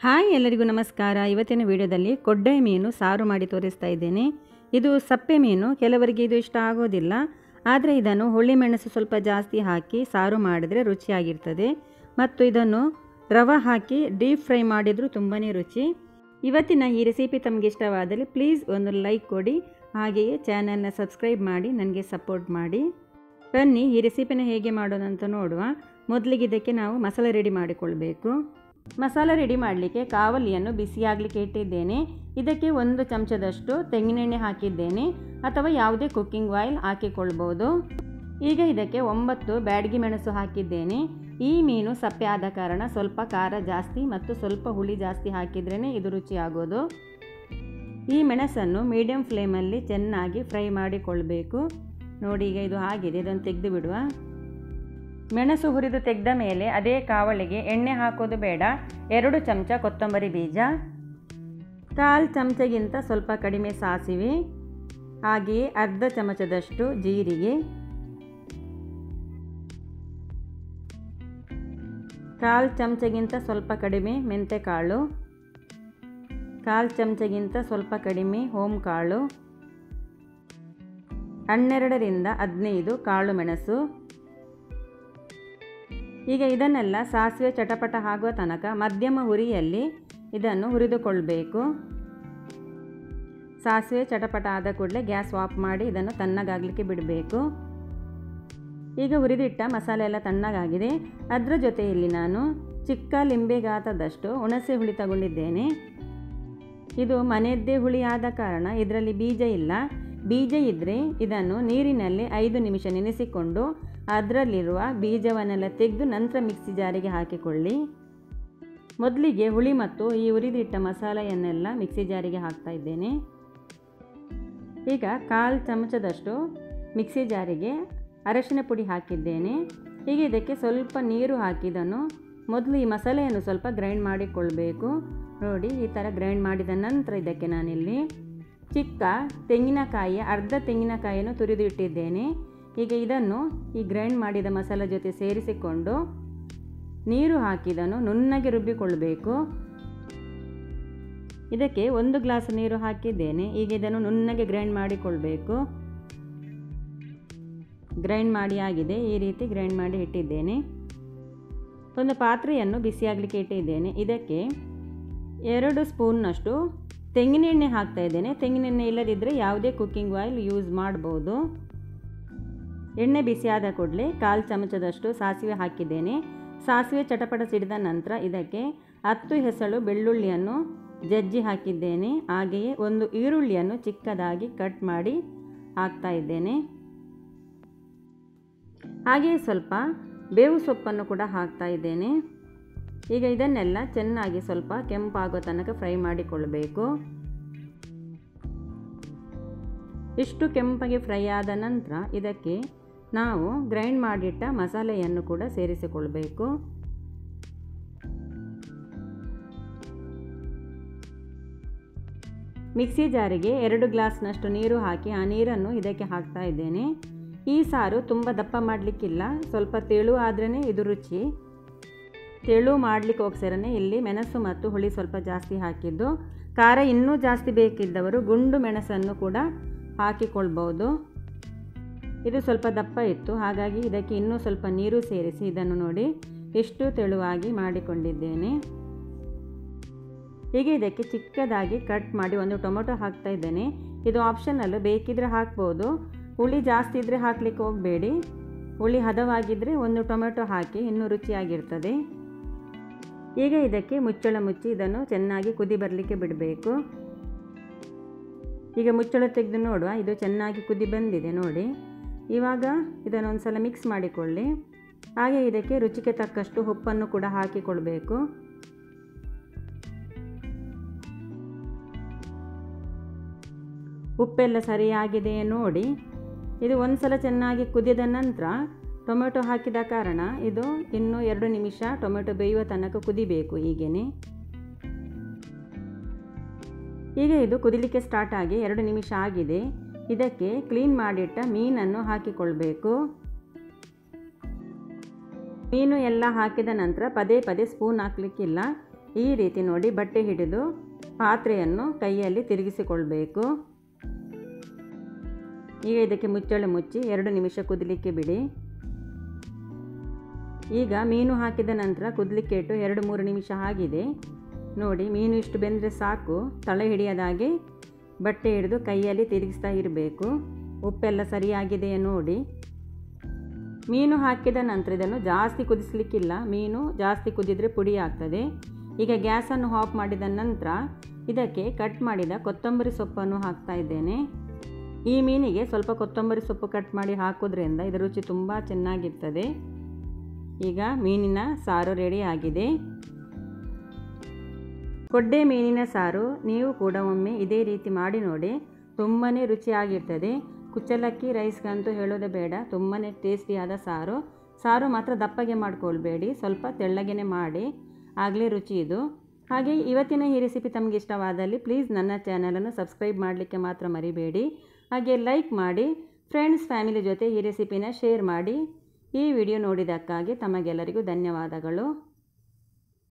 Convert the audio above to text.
hi ಎಲ್ಲರಿಗೂ ನಮಸ್ಕಾರ ಇವತ್ತಿನ ವಿಡಿಯೋದಲ್ಲಿ ಕೊಡ್ಡೆ ಮೀನು ಸಾರು ಮಾಡಿ ತೋರಿಸ್ತಾ ಇದ್ದೇನೆ ಇದು ಸಪ್ಪೆ ಮೀನು ಕೆಲವರಿಗೆ ಇದು ಇಷ್ಟ ಆಗೋದಿಲ್ಲ ಆದರೆ ಇದನ್ನು ಹುಳಿ ಮೆಣಸು ಸ್ವಲ್ಪ ಜಾಸ್ತಿ ಹಾಕಿ ಸಾರು ಮಾಡಿದರೆ ರುಚಿಯಾಗಿರ್ತದೆ ಮತ್ತು ಇದನ್ನು ರವೆ ಹಾಕಿ ಡೀಪ್ ಫ್ರೈ ಮಾಡಿದರೂ ತುಂಬಾ ರುಚಿ ಇವತ್ತಿನ ಈ ರೆಸಿಪಿ ತಮಗೆ ಇಷ್ಟವಾದಲ್ಲಿ ಪ್ಲೀಸ್ ಒಂದು ಲೈಕ್ ಕೊಡಿ ಹಾಗೆಯೇ ಚಾನಲ್ನ ಸಬ್ಸ್ಕ್ರೈಬ್ ಮಾಡಿ ನನಗೆ ಸಪೋರ್ಟ್ ಮಾಡಿ ಬನ್ನಿ ಈ ರೆಸಿಪಿನ ಹೇಗೆ ಮಾಡೋದಂತ ನೋಡುವ ಮೊದಲಿಗೆ ಇದಕ್ಕೆ ನಾವು ಮಸಾಲೆ ರೆಡಿ ಮಾಡಿಕೊಳ್ಬೇಕು ಮಸಾಲೆ ರೆಡಿ ಮಾಡಲಿಕ್ಕೆ ಕಾವಲಿಯನ್ನು ಬಿಸಿಯಾಗಲಿಕ್ಕೆ ಇಟ್ಟಿದ್ದೇನೆ ಇದಕ್ಕೆ ಒಂದು ಚಮಚದಷ್ಟು ತೆಂಗಿನೆಣ್ಣೆ ಹಾಕಿದ್ದೇನೆ ಅಥವಾ ಯಾವುದೇ ಕುಕ್ಕಿಂಗ್ ಆಯಿಲ್ ಹಾಕಿಕೊಳ್ಬೋದು ಈಗ ಇದಕ್ಕೆ ಒಂಬತ್ತು ಬ್ಯಾಡಗಿ ಮೆಣಸು ಹಾಕಿದ್ದೇನೆ ಈ ಮೀನು ಸಪ್ಪೆ ಆದ ಕಾರಣ ಸ್ವಲ್ಪ ಖಾರ ಜಾಸ್ತಿ ಮತ್ತು ಸ್ವಲ್ಪ ಹುಳಿ ಜಾಸ್ತಿ ಹಾಕಿದ್ರೇ ಇದು ರುಚಿ ಆಗೋದು ಈ ಮೆಣಸನ್ನು ಮೀಡಿಯಂ ಫ್ಲೇಮಲ್ಲಿ ಚೆನ್ನಾಗಿ ಫ್ರೈ ಮಾಡಿಕೊಳ್ಬೇಕು ನೋಡಿ ಈಗ ಇದು ಆಗಿದೆ ಇದನ್ನು ತೆಗೆದು ಬಿಡುವ ಮೆಣಸು ಹುರಿದು ತೆಗೆದ ಮೇಲೆ ಅದೇ ಕಾವಳಿಗೆ ಎಣ್ಣೆ ಹಾಕೋದು ಬೇಡ ಎರಡು ಚಮಚ ಕೊತ್ತಂಬರಿ ಬೀಜ ಕಾಲು ಚಮಚಗಿಂತ ಸ್ವಲ್ಪ ಕಡಿಮೆ ಸಾಸಿವೆ ಹಾಗೆಯೇ ಅರ್ಧ ಚಮಚದಷ್ಟು ಜೀರಿಗೆ ಕಾಲು ಚಮಚಗಿಂತ ಸ್ವಲ್ಪ ಕಡಿಮೆ ಮೆಂತೆಕಾಳು ಕಾಲು ಚಮಚಗಿಂತ ಸ್ವಲ್ಪ ಕಡಿಮೆ ಹೋಮ್ ಕಾಳು ಹನ್ನೆರಡರಿಂದ ಹದಿನೈದು ಕಾಳು ಮೆಣಸು ಈಗ ಇದನ್ನೆಲ್ಲ ಸಾಸಿವೆ ಚಟಪಟ ಆಗುವ ತನಕ ಮಧ್ಯಮ ಹುರಿಯಲ್ಲಿ ಇದನ್ನು ಹುರಿದುಕೊಳ್ಬೇಕು ಸಾಸಿವೆ ಚಟಪಟ ಆದ ಕೂಡಲೇ ಗ್ಯಾಸ್ ಆಫ್ ಮಾಡಿ ಇದನ್ನು ತಣ್ಣಗಾಗಲಿಕ್ಕೆ ಬಿಡಬೇಕು ಈಗ ಹುರಿದಿಟ್ಟ ಮಸಾಲೆ ಎಲ್ಲ ತಣ್ಣಗಾಗಿದೆ ಅದರ ಜೊತೆಯಲ್ಲಿ ನಾನು ಚಿಕ್ಕ ಲಿಂಬೆ ಗಾತದಷ್ಟು ಹುಣಸೆ ಹುಳಿ ತಗೊಂಡಿದ್ದೇನೆ ಇದು ಮನೆಯದ್ದೇ ಹುಳಿ ಆದ ಕಾರಣ ಇದರಲ್ಲಿ ಬೀಜ ಇಲ್ಲ ಬೀಜ ಇದ್ದರೆ ಇದನ್ನು ನೀರಿನಲ್ಲಿ ಐದು ನಿಮಿಷ ನೆನೆಸಿಕೊಂಡು ಅದರಲ್ಲಿರುವ ಬೀಜವನ್ನೆಲ್ಲ ತೆಗೆದು ನಂತರ ಮಿಕ್ಸಿ ಜಾರಿಗೆ ಹಾಕಿಕೊಳ್ಳಿ ಮೊದಲಿಗೆ ಹುಳಿ ಮತ್ತು ಈ ಹುರಿದಿಟ್ಟ ಮಸಾಲೆಯನ್ನೆಲ್ಲ ಮಿಕ್ಸಿ ಜಾರಿಗೆ ಹಾಕ್ತಾ ಇದ್ದೇನೆ ಈಗ ಕಾಲು ಚಮಚದಷ್ಟು ಮಿಕ್ಸಿ ಜಾರಿಗೆ ಅರಶಿನ ಪುಡಿ ಹಾಕಿದ್ದೇನೆ ಈಗ ಇದಕ್ಕೆ ಸ್ವಲ್ಪ ನೀರು ಹಾಕಿದನು ಮೊದಲು ಈ ಮಸಾಲೆಯನ್ನು ಸ್ವಲ್ಪ ಗ್ರೈಂಡ್ ಮಾಡಿಕೊಳ್ಬೇಕು ನೋಡಿ ಈ ಥರ ಗ್ರೈಂಡ್ ಮಾಡಿದ ನಂತರ ಇದಕ್ಕೆ ನಾನಿಲ್ಲಿ ಚಿಕ್ಕ ತೆಂಗಿನಕಾಯಿಯ ಅರ್ಧ ತೆಂಗಿನಕಾಯಿಯನ್ನು ತುರಿದು ಇಟ್ಟಿದ್ದೇನೆ ಈಗ ಇದನ್ನು ಈ ಗ್ರೈಂಡ್ ಮಾಡಿದ ಮಸಾಲೆ ಜೊತೆ ಸೇರಿಸಿಕೊಂಡು ನೀರು ಹಾಕಿದನು ನುಣ್ಣಗೆ ರುಬ್ಬಿಕೊಳ್ಬೇಕು ಇದಕ್ಕೆ ಒಂದು ಗ್ಲಾಸ್ ನೀರು ಹಾಕಿದ್ದೇನೆ ಈಗ ಇದನ್ನು ನುಣ್ಣಗೆ ಗ್ರೈಂಡ್ ಮಾಡಿಕೊಳ್ಬೇಕು ಗ್ರೈಂಡ್ ಮಾಡಿ ಆಗಿದೆ ಈ ರೀತಿ ಗ್ರೈಂಡ್ ಮಾಡಿ ಇಟ್ಟಿದ್ದೇನೆ ಒಂದು ಪಾತ್ರೆಯನ್ನು ಬಿಸಿಯಾಗಲಿಕ್ಕೆ ಇಟ್ಟಿದ್ದೇನೆ ಇದಕ್ಕೆ ಎರಡು ಸ್ಪೂನ್ನಷ್ಟು ತೆಂಗಿನೆಣ್ಣೆ ಹಾಕ್ತಾ ಇದ್ದೇನೆ ತೆಂಗಿನೆಣ್ಣೆ ಇಲ್ಲದಿದ್ದರೆ ಯಾವುದೇ ಕುಕ್ಕಿಂಗ್ ಆಯಿಲ್ ಯೂಸ್ ಮಾಡ್ಬೋದು ಎಣ್ಣೆ ಬಿಸಿಯಾದ ಕೂಡಲೇ ಕಾಲು ಚಮಚದಷ್ಟು ಸಾಸಿವೆ ಹಾಕಿದ್ದೇನೆ ಸಾಸಿವೆ ಚಟಪಟ ಸಿಡಿದ ನಂತರ ಇದಕ್ಕೆ ಹತ್ತು ಹೆಸಳು ಬೆಳ್ಳುಳ್ಳಿಯನ್ನು ಜಜ್ಜಿ ಹಾಕಿದ್ದೇನೆ ಹಾಗೆಯೇ ಒಂದು ಈರುಳ್ಳಿಯನ್ನು ಚಿಕ್ಕದಾಗಿ ಕಟ್ ಮಾಡಿ ಹಾಕ್ತಾ ಇದ್ದೇನೆ ಹಾಗೆಯೇ ಸ್ವಲ್ಪ ಬೇವು ಸೊಪ್ಪನ್ನು ಕೂಡ ಹಾಕ್ತಾ ಇದ್ದೇನೆ ಈಗ ಇದನ್ನೆಲ್ಲ ಚೆನ್ನಾಗಿ ಸ್ವಲ್ಪ ಕೆಂಪಾಗೋ ತನಕ ಫ್ರೈ ಮಾಡಿಕೊಳ್ಬೇಕು ಇಷ್ಟು ಕೆಂಪಗೆ ಫ್ರೈ ಆದ ನಂತರ ಇದಕ್ಕೆ ನಾವು ಗ್ರೈಂಡ್ ಮಾಡಿಟ್ಟ ಮಸಾಲೆಯನ್ನು ಕೂಡ ಸೇರಿಸಿಕೊಳ್ಬೇಕು ಮಿಕ್ಸಿ ಜಾರಿಗೆ ಎರಡು ಗ್ಲಾಸ್ನಷ್ಟು ನೀರು ಹಾಕಿ ಆ ನೀರನ್ನು ಇದಕ್ಕೆ ಹಾಕ್ತಾ ಇದ್ದೇನೆ ಈ ಸಾರು ತುಂಬ ದಪ್ಪ ಮಾಡಲಿಕ್ಕಿಲ್ಲ ಸ್ವಲ್ಪ ತೆಳು ಆದ್ರೇ ಇದು ರುಚಿ ತೆಳು ಮಾಡಲಿಕ್ಕೆ ಹೋಗ್ಸರನೆ ಇಲ್ಲಿ ಮೆಣಸು ಮತ್ತು ಹುಳಿ ಸ್ವಲ್ಪ ಜಾಸ್ತಿ ಹಾಕಿದ್ದು ಖಾರ ಇನ್ನೂ ಜಾಸ್ತಿ ಬೇಕಿದ್ದವರು ಗುಂಡು ಮೆಣಸನ್ನು ಕೂಡ ಹಾಕಿಕೊಳ್ಬೋದು ಇದು ಸ್ವಲ್ಪ ದಪ್ಪ ಇತ್ತು ಹಾಗಾಗಿ ಇದಕ್ಕೆ ಇನ್ನೂ ಸ್ವಲ್ಪ ನೀರು ಸೇರಿಸಿ ಇದನ್ನು ನೋಡಿ ಎಷ್ಟು ತೆಳುವಾಗಿ ಮಾಡಿಕೊಂಡಿದ್ದೇನೆ ಹೀಗೆ ಇದಕ್ಕೆ ಚಿಕ್ಕದಾಗಿ ಕಟ್ ಮಾಡಿ ಒಂದು ಟೊಮೊಟೊ ಹಾಕ್ತಾ ಇದ್ದೇನೆ ಇದು ಆಪ್ಷನಲ್ಲು ಬೇಕಿದ್ರೆ ಹಾಕ್ಬೋದು ಹುಳಿ ಜಾಸ್ತಿ ಇದ್ದರೆ ಹಾಕಲಿಕ್ಕೆ ಹೋಗಬೇಡಿ ಹುಳಿ ಹದವಾಗಿದ್ದರೆ ಒಂದು ಟೊಮೆಟೊ ಹಾಕಿ ಇನ್ನೂ ರುಚಿಯಾಗಿರ್ತದೆ ಈಗ ಇದಕ್ಕೆ ಮುಚ್ಚಳ ಮುಚ್ಚಿ ಇದನ್ನು ಚೆನ್ನಾಗಿ ಕುದಿ ಬರಲಿಕ್ಕೆ ಬಿಡಬೇಕು ಈಗ ಮುಚ್ಚಳ ತೆಗೆದು ನೋಡುವ ಇದು ಚೆನ್ನಾಗಿ ಕುದಿ ಬಂದಿದೆ ನೋಡಿ ಇವಾಗ ಇದನ್ನು ಒಂದು ಸಲ ಮಿಕ್ಸ್ ಮಾಡಿಕೊಳ್ಳಿ ಹಾಗೆ ಇದಕ್ಕೆ ರುಚಿಗೆ ತಕ್ಕಷ್ಟು ಉಪ್ಪನ್ನು ಕೂಡ ಹಾಕಿಕೊಳ್ಬೇಕು ಉಪ್ಪೆಲ್ಲ ಸರಿಯಾಗಿದೆ ನೋಡಿ ಇದು ಒಂದು ಸಲ ಚೆನ್ನಾಗಿ ಕುದಿದ ನಂತರ ಟೊಮೆಟೊ ಹಾಕಿದ ಕಾರಣ ಇದು ಇನ್ನೂ ಎರಡು ನಿಮಿಷ ಟೊಮೆಟೊ ಬೇಯುವ ತನಕ ಕುದಿಬೇಕು ಹೀಗೇ ಈಗ ಇದು ಕುದಿಲಿಕ್ಕೆ ಸ್ಟಾರ್ಟ್ ಆಗಿ ಎರಡು ನಿಮಿಷ ಆಗಿದೆ ಇದಕ್ಕೆ ಕ್ಲೀನ್ ಮಾಡಿಟ್ಟ ಮೀನನ್ನು ಹಾಕಿಕೊಳ್ಬೇಕು ಮೀನು ಎಲ್ಲ ಹಾಕಿದ ನಂತರ ಪದೇ ಪದೇ ಸ್ಪೂನ್ ಹಾಕಲಿಕ್ಕಿಲ್ಲ ಈ ರೀತಿ ನೋಡಿ ಬಟ್ಟೆ ಹಿಡಿದು ಪಾತ್ರೆಯನ್ನು ಕೈಯಲ್ಲಿ ತಿರುಗಿಸಿಕೊಳ್ಬೇಕು ಈಗ ಇದಕ್ಕೆ ಮುಚ್ಚಳೆ ಮುಚ್ಚಿ ಎರಡು ನಿಮಿಷ ಕುದಲಿಕ್ಕೆ ಬಿಡಿ ಈಗ ಮೀನು ಹಾಕಿದ ನಂತರ ಕುದಲಿಕ್ಕೆ ಇಟ್ಟು ಎರಡು ಮೂರು ನಿಮಿಷ ಆಗಿದೆ ನೋಡಿ ಮೀನು ಇಷ್ಟು ಬೆಂದರೆ ಸಾಕು ತಳೆ ಹಿಡಿಯದಾಗೆ ಬಟ್ಟೆ ಹಿಡಿದು ಕೈಯಲ್ಲಿ ತಿರುಗಿಸ್ತಾ ಇರಬೇಕು ಉಪ್ಪೆಲ್ಲ ಸರಿಯಾಗಿದೆಯಾ ನೋಡಿ ಮೀನು ಹಾಕಿದ ನಂತರ ಇದನ್ನು ಜಾಸ್ತಿ ಕುದಿಸ್ಲಿಕ್ಕಿಲ್ಲ ಮೀನು ಜಾಸ್ತಿ ಕುದಿದರೆ ಪುಡಿ ಆಗ್ತದೆ ಈಗ ಗ್ಯಾಸನ್ನು ಆಫ್ ಮಾಡಿದ ನಂತರ ಇದಕ್ಕೆ ಕಟ್ ಮಾಡಿದ ಕೊತ್ತಂಬರಿ ಸೊಪ್ಪನ್ನು ಹಾಕ್ತಾ ಇದ್ದೇನೆ ಈ ಮೀನಿಗೆ ಸ್ವಲ್ಪ ಕೊತ್ತಂಬರಿ ಸೊಪ್ಪು ಕಟ್ ಮಾಡಿ ಹಾಕೋದ್ರಿಂದ ಇದರ ರುಚಿ ತುಂಬ ಚೆನ್ನಾಗಿರ್ತದೆ ಈಗ ಮೀನಿನ ಸಾರು ರೆಡಿ ಆಗಿದೆ ಕೊಡ್ಡೆ ಮೀನಿನ ಸಾರು ನೀವು ಕೂಡ ಒಮ್ಮೆ ಇದೇ ರೀತಿ ಮಾಡಿ ನೋಡಿ ತುಂಬಾ ರುಚಿಯಾಗಿರ್ತದೆ ಕುಚ್ಚಲಕ್ಕಿ ರೈಸ್ಗಂತೂ ಹೇಳೋದೇ ಬೇಡ ತುಂಬಾ ಟೇಸ್ಟಿಯಾದ ಸಾರು ಸಾರು ಮಾತ್ರ ದಪ್ಪಗೆ ಮಾಡ್ಕೊಳ್ಬೇಡಿ ಸ್ವಲ್ಪ ತೆಳ್ಳಗೆನೆ ಮಾಡಿ ಆಗಲೇ ರುಚಿ ಇದು ಹಾಗೆ ಇವತ್ತಿನ ಈ ರೆಸಿಪಿ ತಮಗೆ ಇಷ್ಟವಾದಲ್ಲಿ ಪ್ಲೀಸ್ ನನ್ನ ಚಾನಲನ್ನು ಸಬ್ಸ್ಕ್ರೈಬ್ ಮಾಡಲಿಕ್ಕೆ ಮಾತ್ರ ಮರಿಬೇಡಿ ಹಾಗೆ ಲೈಕ್ ಮಾಡಿ ಫ್ರೆಂಡ್ಸ್ ಫ್ಯಾಮಿಲಿ ಜೊತೆ ಈ ರೆಸಿಪಿನ ಶೇರ್ ಮಾಡಿ ಈ ವಿಡಿಯೋ ನೋಡಿದ್ದಕ್ಕಾಗಿ ತಮಗೆಲ್ಲರಿಗೂ ಧನ್ಯವಾದಗಳು